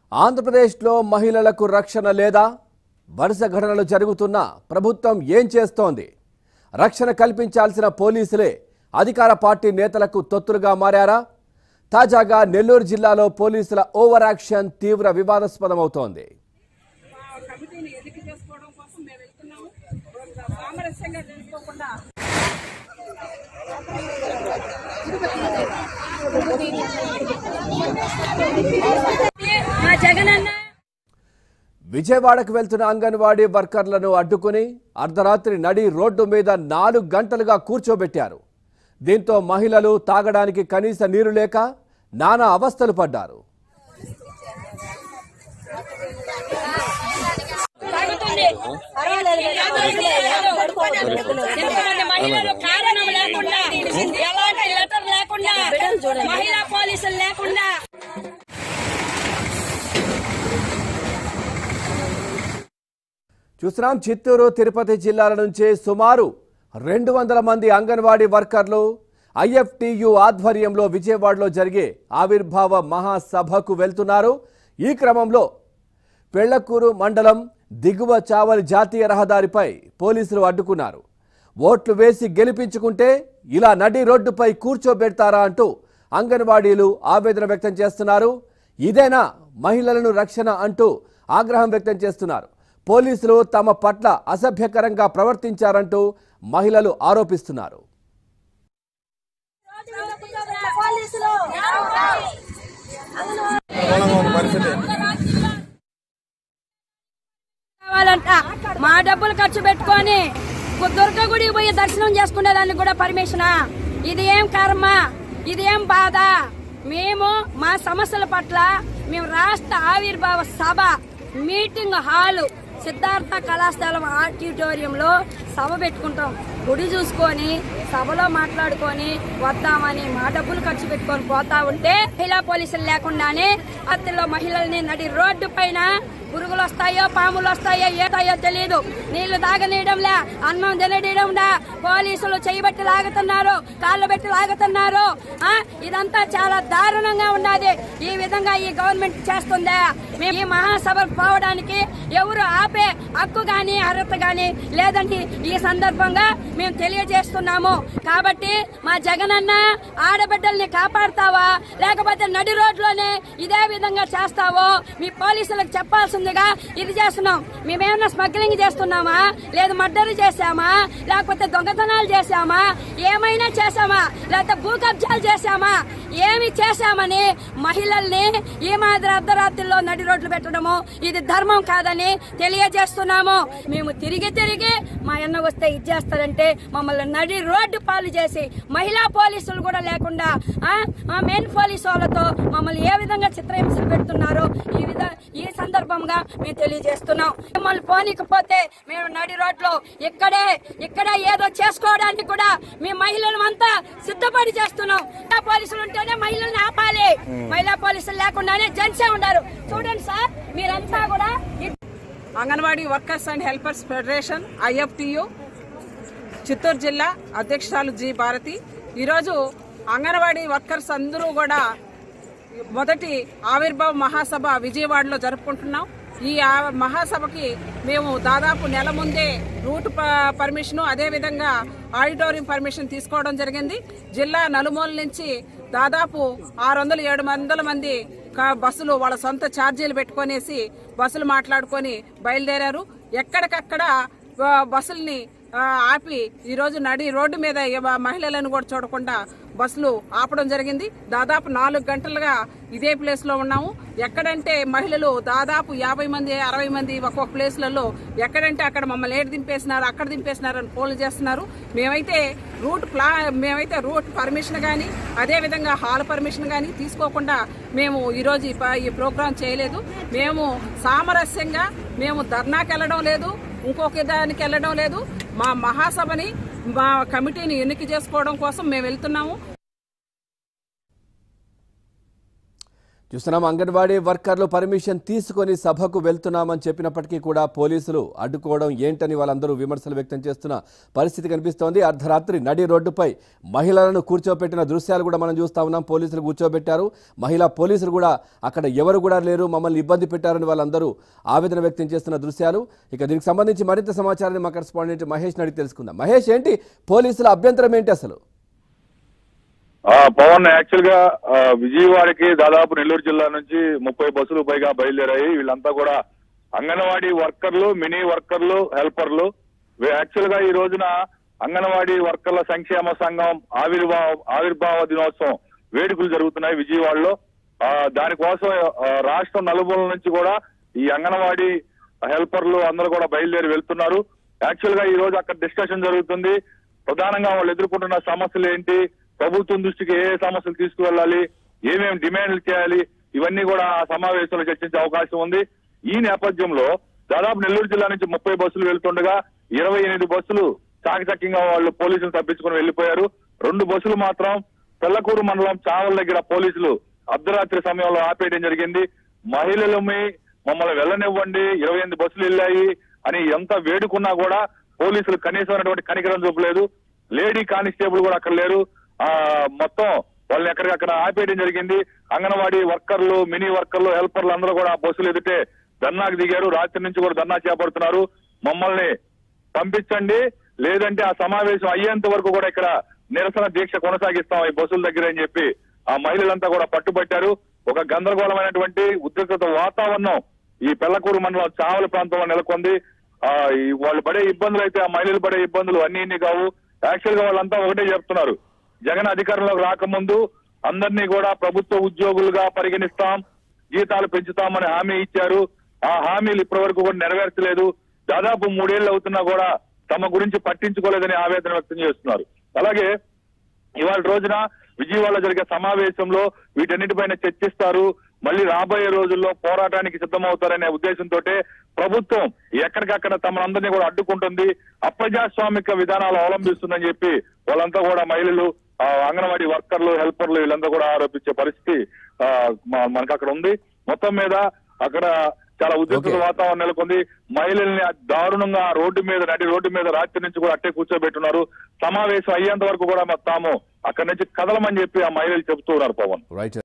ఆంధ్రప్రదేశ్లో మహిళలకు రక్షణ లేదా వరుస ఘటనలు జరుగుతున్నా ప్రభుత్వం ఏం చేస్తోంది రక్షణ కల్పించాల్సిన పోలీసులే అధికార పార్టీ నేతలకు తొత్తులుగా మారారా తాజాగా నెల్లూరు జిల్లాలో పోలీసుల ఓవర్ యాక్షన్ తీవ్ర వివాదాస్పదమవుతోంది కమిటీని ఎన్నిక చేసుకోవడం కోసం మేము వెళ్తున్నాము సామరస్యంగా చేసుకోకుండా మా జగనన్న విజయవాడకు వెళ్తున్న అంగన్వాడీ వర్కర్లను అడ్డుకుని అర్ధరాత్రి నడి రోడ్డు మీద నాలుగు గంటలుగా కూర్చోబెట్టారు దీంతో మహిళలు తాగడానికి కనీస నీరు లేక నానా అవస్థలు పడ్డారు ఎంతమంది మహిళలు కారణం లేకుండా ఎలాంటి లెటర్ లేకుండా మహిళా పోలీసులు లేకుండా చూస్తున్నాం చిత్తూరు తిరుపతి జిల్లాల నుంచి సుమారు రెండు వందల మంది అంగన్వాడీ వర్కర్లు ఐఎఫ్టియు ఆధ్వర్యంలో విజయవాడలో జరిగే ఆవిర్భావ మహాసభకు వెళ్తున్నారు ఈ క్రమంలో పెళ్లకూరు మండలం దిగువ చావలి జాతీయ రహదారిపై పోలీసులు అడ్డుకున్నారు ఓట్లు వేసి గెలిపించుకుంటే ఇలా నడి రోడ్డుపై కూర్చోబెడతారా అంటూ అంగన్వాడీలు ఆవేదన వ్యక్తం చేస్తున్నారు ఇదేనా మహిళలను రక్షణ అంటూ ఆగ్రహం వ్యక్తం చేస్తున్నారు పోలీసులు తమ పట్ల అసభ్యకరంగా ప్రవర్తించారంటూ మహిళలు ఆరోపిస్తున్నారు కావాలంట మా డబ్బులు ఖర్చు పెట్టుకొని దుర్గ గుడికి పోయి దర్శనం చేసుకునే దానికి కూడా పర్మిషనా ఇది ఏం కర్మ ఇది ఏం బాధ మేము మా సమస్యల పట్ల మేము రాష్ట్ర ఆవిర్భావ సభ మీటింగ్ హాలు సిద్ధార్థ కళాశాల ఆడిటోరియంలో సభ పెట్టుకుంటాం గుడి చూసుకొని సభలో మాట్లాడుకొని వద్దామని మా డబ్బులు ఖర్చు పెట్టుకొని పోతా ఉంటే మహిళా పోలీసులు లేకుండానే అత్తిలో మహిళల్ని నడి రోడ్డు పైన పురుగులు వస్తాయో పాములు వస్తాయో ఏతాయో తెలియదు నీళ్లు తాగనీయడంలే అన్నం తినడీయడంలే పోలీసులు చేయబట్టి లాగుతున్నారు కాళ్ళు పెట్టి లాగుతున్నారు ఆ, ఇదంతా చాలా దారుణంగా ఉన్నది ఈ విధంగా ఈ గవర్నమెంట్ చేస్తుందా మేము ఈ మహాసభ పోవడానికి ఎవరు ఆపే హక్కు గాని అర్హత గాని లేదని ఈ సందర్భంగా మేము తెలియజేస్తున్నాము కాబట్టి మా జగనన్న ఆడబిడ్డల్ని కాపాడతావా లేకపోతే నడి రోడ్లోనే ఇదే విధంగా చేస్తావో మీ పోలీసులకు చెప్పాల్సిందిగా ఇది చేస్తున్నాం మేమేమన్నా స్మగ్లింగ్ చేస్తున్నామా లేదు మర్డర్ చేశామా లేకపోతే దొంగతనాలు చేశామా ఏమైనా చేశామా లేకపోతే భూ కబ్జాలు చేశామా ఏమి చేశామని మహిళల్ని ఈ మాదిరి అర్ధరాత్రుల్లో నడి రోడ్లు పెట్టడము ఇది ధర్మం కాదని తెలియజేస్తున్నాము మేము తిరిగి తిరిగి మా అన్న వస్తే ఇచ్చేస్తారంటే మమ్మల్ని నడి రోడ్డు పాలు చేసి మహిళా పోలీసులు కూడా లేకుండా ఆ, ఆ మెయిన్ పోలీసు వాళ్ళతో మమ్మల్ని ఏ విధంగా చిత్రహింసలు పెడుతున్నారో ఈ విధ ఈ సందర్భంగా మేము తెలియజేస్తున్నాం మమ్మల్ని పోనీకపోతే మేము నడి రోడ్లో ఇక్కడే ఇక్కడ ఏదో చేసుకోవడానికి కూడా మీ మహిళలు అంతా సిద్ధపడి చేస్తున్నాం మహిళా పోలీసులు ఉంటేనే మహిళల్ని ఆపాలి మహిళా పోలీసులు లేకుండానే జెంట్సే ఉన్నారు చూడండి సార్ మీరంతా కూడా ఇ- anganwadi workers and helpers federation IFTU Chittoor జిల్లా అధ్యక్షురాలు జి భారతి ఈరోజు అంగన్వాడీ వర్కర్స్ అందరూ కూడా మొదటి ఆవిర్భావ మహాసభ విజయవాడలో జరుపుకుంటున్నాం ఈ ఆ- మహాసభకి మేము దాదాపు నెల ముందే రూట్ ప- పర్మిషను అదేవిధంగా ఆడిటోరియం పర్మిషన్ తీసుకోవడం జరిగింది జిల్లా నలుమూల నుంచి దాదాపు ఆరు వందల ఏడు వందల మంది క- బస్సులు వాళ్ళ సొంత ఛార్జీలు పెట్టుకొనేసి బస్సులు మాట్లాడుకొని బయలుదేరారు ఎక్కడికక్కడ ఆ, బస్సుల్ని ఆ, ఆపి ఈరోజు నడి రోడ్డు మీద ఎవ- మహిళలను కూడా చూడకుండా బస్సులు ఆపడం జరిగింది దాదాపు నాలుగు గంటలుగా ఇదే ప్లేస్ లో ఉన్నాము ఎక్కడంటే మహిళలు దాదాపు యాభై మంది అరవై మంది ఒక్కొక్క ప్లేస్లలో ఎక్కడంటే అక్కడ మమ్మల్ని ఏడు దింపేసినారు అక్కడ దింపేసినారు అని పోలు చేస్తున్నారు మేమైతే రూట్ ప్లా మేమైతే రూట్ పర్మిషన్ కానీ అదేవిధంగా హాల్ పర్మిషన్ కానీ తీసుకోకుండా మేము ఈరోజు ఈ ప- ఈ ప్రోగ్రాం చేయలేదు మేము సామరస్యంగా మేము ధర్నాకి వెళ్ళడం లేదు ఇంకొక దానికి వెళ్ళడం లేదు మా మహాసభని మా కమిటీని ఎన్నిక చేసుకోవడం కోసం మేము వెళ్తున్నాము చూస్తున్నాం అంగన్వాడీ వర్కర్లు పర్మిషన్ తీసుకొని సభకు వెళ్తున్నామని చెప్పినప్పటికీ కూడా పోలీసులు అడ్డుకోవడం ఏంటని వాళ్ళందరూ విమర్శలు వ్యక్తం చేస్తున్న పరిస్థితి కనిపిస్తోంది అర్ధరాత్రి నడి రోడ్డుపై మహిళలను కూర్చోబెట్టిన దృశ్యాలు కూడా మనం చూస్తా ఉన్నాం పోలీసులు కూర్చోబెట్టారు మహిళా పోలీసులు కూడా అక్కడ ఎవరు కూడా లేరు మమ్మల్ని ఇబ్బంది పెట్టారని వాళ్ళందరూ ఆవేదన వ్యక్తం చేస్తున్న దృశ్యాలు ఇక దీనికి సంబంధించి మరింత సమాచారాన్ని మా కరెస్పాండెంట్ మహేష్ అడిగి తెలుసుకుందాం మహేష్ ఏంటి పోలీసుల అభ్యంతరం ఏంటి అసలు ఆ, పవన్ యాక్చువల్ గా ఆ, విజయవాడకి దాదాపు నెల్లూరు జిల్లా నుంచి ముప్పై బస్సులు పైగా బయలుదేరాయి వీళ్ళంతా కూడా అంగన్వాడీ వర్కర్లు మినీ వర్కర్లు హెల్పర్లు వీ- యాక్చువల్ గా ఈ రోజున అంగన్వాడీ వర్కర్ల సంక్షేమ సంఘం ఆవిర్భావ ఆవిర్భావ దినోత్సవం వేడుకలు జరుగుతున్నాయి విజయవాడలో ఆ, దానికోసం ఆ, రాష్ట్రం నలుమూలల నుంచి కూడా ఈ అంగన్వాడీ హెల్పర్లు అందరూ కూడా బయలుదేరి వెళ్తున్నారు యాక్చువల్ గా ఈ రోజు అక్కడ డిస్కషన్ జరుగుతుంది ప్రధానంగా వాళ్ళు ఎదుర్కొంటున్న సమస్యలు ఏంటి ప్రభుత్వం దృష్టికి ఏ ఏ సమస్యలు తీసుకువెళ్ళాలి ఏమేమి డిమాండ్లు చేయాలి ఇవన్నీ కూడా ఆ సమావేశంలో చర్చించే అవకాశం ఉంది ఈ నేపథ్యంలో దాదాపు నెల్లూరు జిల్లా నుంచి ముప్పై బస్సులు వెళ్తుండగా ఇరవై ఎనిమిది బస్సులు చాకచక్యంగా వాళ్ళు పోలీసులు తప్పించుకొని వెళ్లిపోయారు రెండు బస్సులు మాత్రం పెళ్లకూరు మండలం చావల దగ్గర పోలీసులు అర్ధరాత్రి సమయంలో ఆపేయడం జరిగింది మహిళలమి మమ్మల్ని వెళ్ళనివ్వండి ఇరవై ఎనిమిది బస్సులు వెళ్ళాయి అని ఎంత వేడుకున్నా కూడా పోలీసులు కనీసమైనటువంటి కనికరం చూపలేదు లేడీ కానిస్టేబుల్ కూడా అక్కడ లేరు ఆ మొత్తం వాళ్ళని ఎక్కడికక్కడ ఆపేయడం జరిగింది అంగన్వాడీ వర్కర్లు మినీ వర్కర్లు హెల్పర్లు అందరూ కూడా ఆ బస్సులు ఎదుటే ధర్నాకు దిగారు రాత్రి నుంచి కూడా ధర్నా చేపడుతున్నారు మమ్మల్ని పంపించండి లేదంటే ఆ సమావేశం అయ్యేంత వరకు కూడా ఇక్కడ నిరసన దీక్ష కొనసాగిస్తాం ఈ బస్సుల దగ్గర అని చెప్పి ఆ మహిళలంతా కూడా పట్టుబట్టారు ఒక గందరగోళమైనటువంటి ఉద్రిక్తత వాతావరణం ఈ పెళ్లకూరు మండలం చావల ప్రాంతంలో నెలకొంది ఆ ఈ వాళ్ళు పడే ఇబ్బందులు అయితే ఆ మహిళలు పడే ఇబ్బందులు అన్ని ఇన్ని కావు యాక్చువల్ గా వాళ్ళంతా ఒకటే చెప్తున్నారు జగన్ అధికారంలోకి రాకముందు అందరినీ కూడా ప్రభుత్వ ఉద్యోగులుగా పరిగణిస్తాం జీతాలు పెంచుతామని హామీ ఇచ్చారు ఆ హామీలు ఇప్పటి వరకు కూడా నెరవేర్చలేదు దాదాపు మూడేళ్లు అవుతున్నా కూడా తమ గురించి పట్టించుకోలేదని ఆవేదన వ్యక్తం చేస్తున్నారు అలాగే ఇవాళ రోజున విజయవాడలో జరిగే సమావేశంలో వీటన్నిటిపైన చర్చిస్తారు మళ్ళీ రాబోయే రోజుల్లో పోరాటానికి సిద్ధమవుతారనే ఉద్దేశంతో ప్రభుత్వం ఎక్కడికక్కడ తమనందరినీ కూడా అడ్డుకుంటుంది అప్రజాస్వామిక విధానాలు అవలంబిస్తుందని చెప్పి వాళ్ళంతా కూడా మహిళలు ఆ, అంగన్వాడీ వర్కర్లు హెల్పర్లు వీళ్ళంతా కూడా ఆరోపించే పరిస్థితి ఆ, మ- మనకు అక్కడ ఉంది మొత్తం మీద అక్కడ చాలా ఉద్రిక్త Okay. వాతావరణం నెలకొంది మహిళల్ని దారుణంగా రోడ్డు మీద నడి రోడ్డు మీద రాత్రి నుంచి కూడా అట్టే కూర్చోబెట్టున్నారు సమావేశం అయ్యేంత వరకు కూడా తాము అక్కడి నుంచి కదలమని చెప్పి ఆ మహిళలు చెబుతూ ఉన్నారు పవన్ రైట్